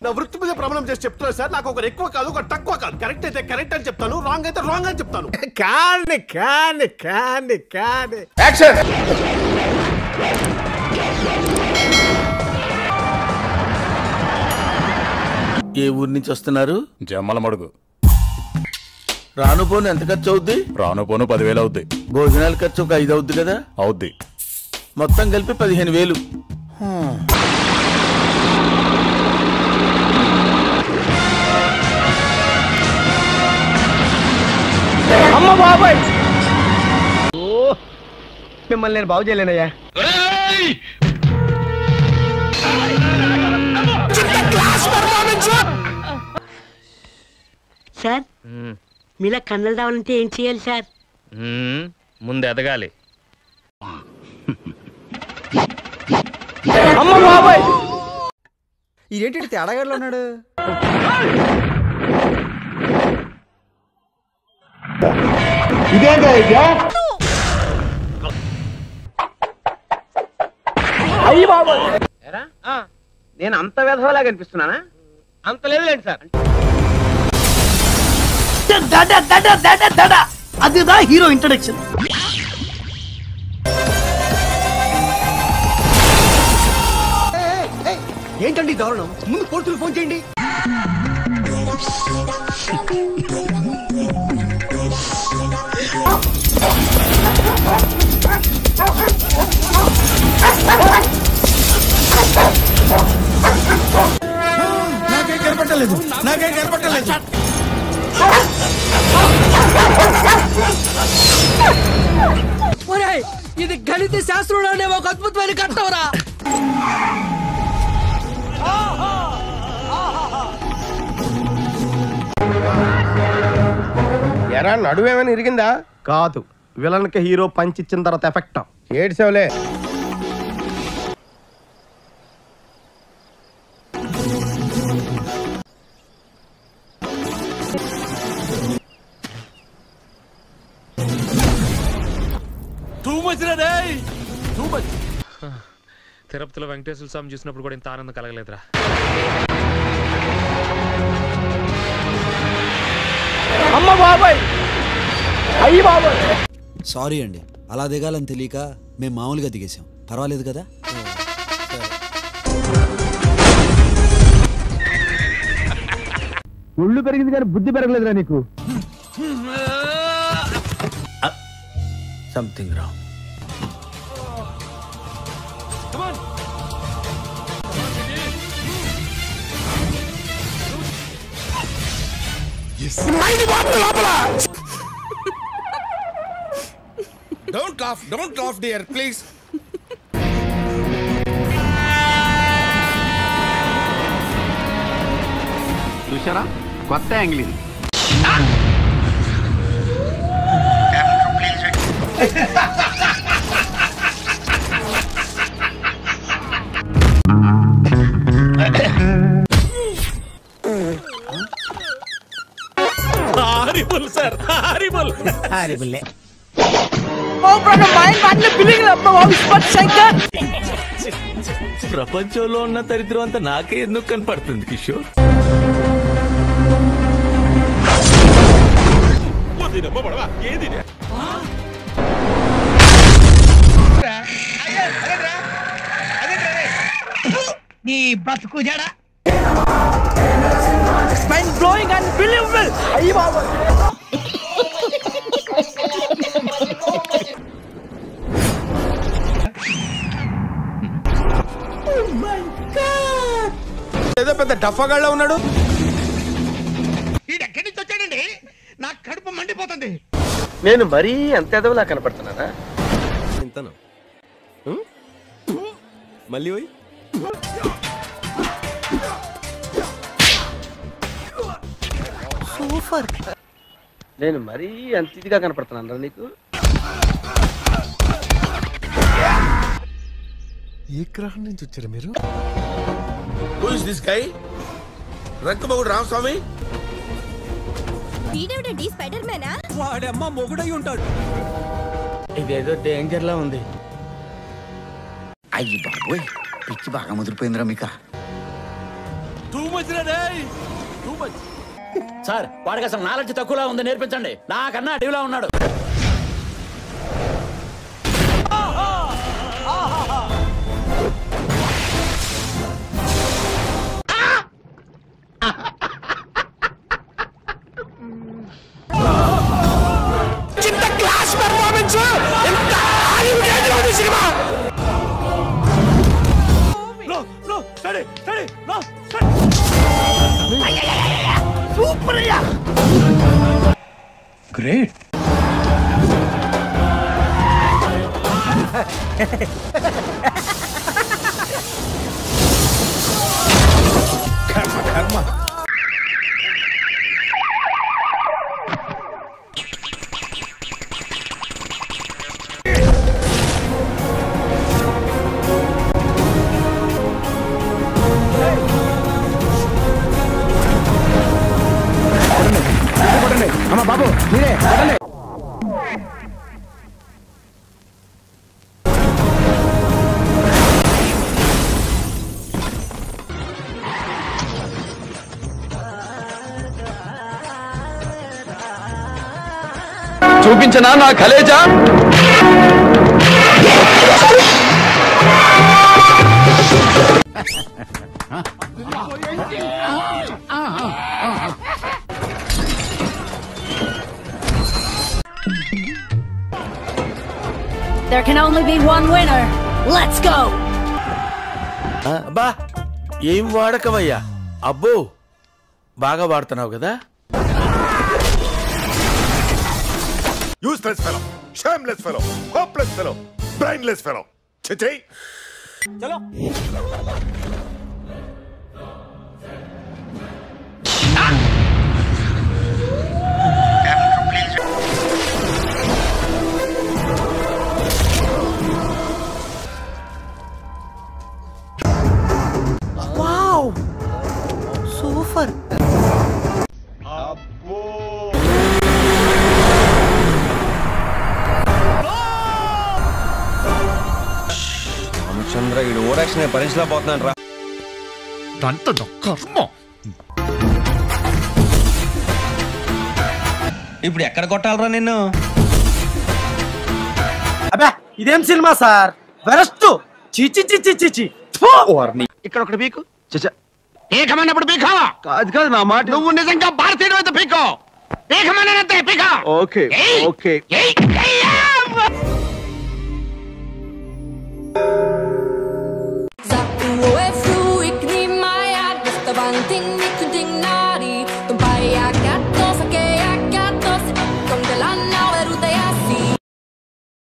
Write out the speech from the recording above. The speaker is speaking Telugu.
నా వృత్తి మీద ప్రమాణం చేసి చెప్తున్నా సార్ నాకు ఒకరు ఎక్కువ కాదు ఒక తక్కువ కాదు కరెక్ట్ అయితే కరెక్ట్ అని చెప్తాను రాంగ్ అయితే రాంగ్ అని చెప్తాను కానీ కానీ కానీ కానీ యాక్షన్ ఏ ఊరి నుంచి వస్తున్నారు జమ్మల మడుగు రాను పోను ఎంత ఖర్చు అవుద్ది రాను పోను పదివేలు అవుద్ది భోజనాల ఖర్చు ఒక ఐదు అవుద్ది కదా అవుద్ది మొత్తం కలిపి పదిహేను వేలు అమ్మ బాబాయ్ మిమ్మల్ని నేను బాగు చేయలేనయ్యా సార్ మీలా కన్నలు రావాలంటే ఏం చేయాలి సార్ ముందు ఎదగాలి అమ్మ బాబాయ్ ఇదేంటి తేడాగాడులో ఉన్నాడు అయ్యి బాబాయ్ నేను అంత వెధవలా కనిపిస్తున్నానా అంత లేదులేండి సార్ అదిదా హీరో ఇంట్రడక్షన్ ఏంటండి ఈ దారుణం ముందు పోలీసులు ఫోన్ చేయండి నాకేం కనపట్టలేదు నాకేం కనపట్టలేదు ఇది గణిత శాస్త్రంలో అనే ఒక అద్భుతమైన కట్టవరా ఎరా నడువేమైనా ఇరిగిందా కాదు విలన్ కి హీరో పంచ్ ఇచ్చిన తర్వాత ఎఫెక్ట్ ఏడ్సేవలే తిరుపతిలో వెంకటేశ్వర స్వామి చూసినప్పుడు కూడా ఇంత ఆనందం కలగలేదురా అమ్మ బాబాయ్ అయ్యి బాబాయ్ సారీ అండి అలా దిగాలని తెలియక మేము మామూలుగా దిగేసాం పర్వాలేదు కదా ఒళ్ళు పెరిగింది కానీ బుద్ధి పెరగలేదురా నీకు something wrong don't laugh don't laugh dear please చూసారా కొత్త యాంగిల్ ఇది హారిబుల్ సార్ హారిబుల్ ప్రపంచంలో ఉన్న దరిద్రం అంతా నాకే ఎందుకు కనపడుతుంది కిషోర్ నీ బతుకు జడా ఏదో పెద్ద డఫాగాళ్ళ ఉన్నాడు నేను మరీ అంత ఎదవలా కనపడుతున్నానా ఇంతను మళ్ళీ పోయి నేను మరీ అంత ఇదిగా కనపడుతున్నాను నీకు ఏ గ్రహం నుంచి వచ్చారు మీరు హూ ఇస్ దిస్ గై రంకమగుడు రామస్వామి వీడేవిడండి స్పైడర్ మ్యానా వాడమ్మ మొగుడై ఉంటాడు ఇదేదో డేంజర్ లా ఉంది అయ్యి బాబోయ్ పిచ్చి బాగా ముదిరిపోయిందిరా మీక సార్ వాడికి అసలు నాలెడ్జ్ తక్కువలా ఉంది నేర్పించండి నాకన్నా అడవిలా ఉన్నాడు చూపించనా నా Khaleja There can only be one winner. Let's go! అబ్బా ఏం వాడకవయ్యా అబ్బో బాగా వాడుతున్నావు కదా useless fellow shameless fellow hopeless fellow brainless fellow చిచి రామచంద్ర ఈ ఓరాక్షన్ భరించలేకపోతున్నాను రా ఇప్పుడు ఎక్కడ కొట్టాలరా నిన్ను అబ్బా ఇదేం సినిమా సార్ వెరస్ట్ చిచి చిచి చిచి ఇక్కడ ఒకటి పీకు పీకమన్నప్పుడు పీకో కాదు కాదు నా మాట నువ్వు నిజంగా భారతీయుడు అయితే పీకో పీకమన్నానంతే పీకో okay okay Satu OFU ikni maya Gusto bang ting ni kunding nari Tumpaya kato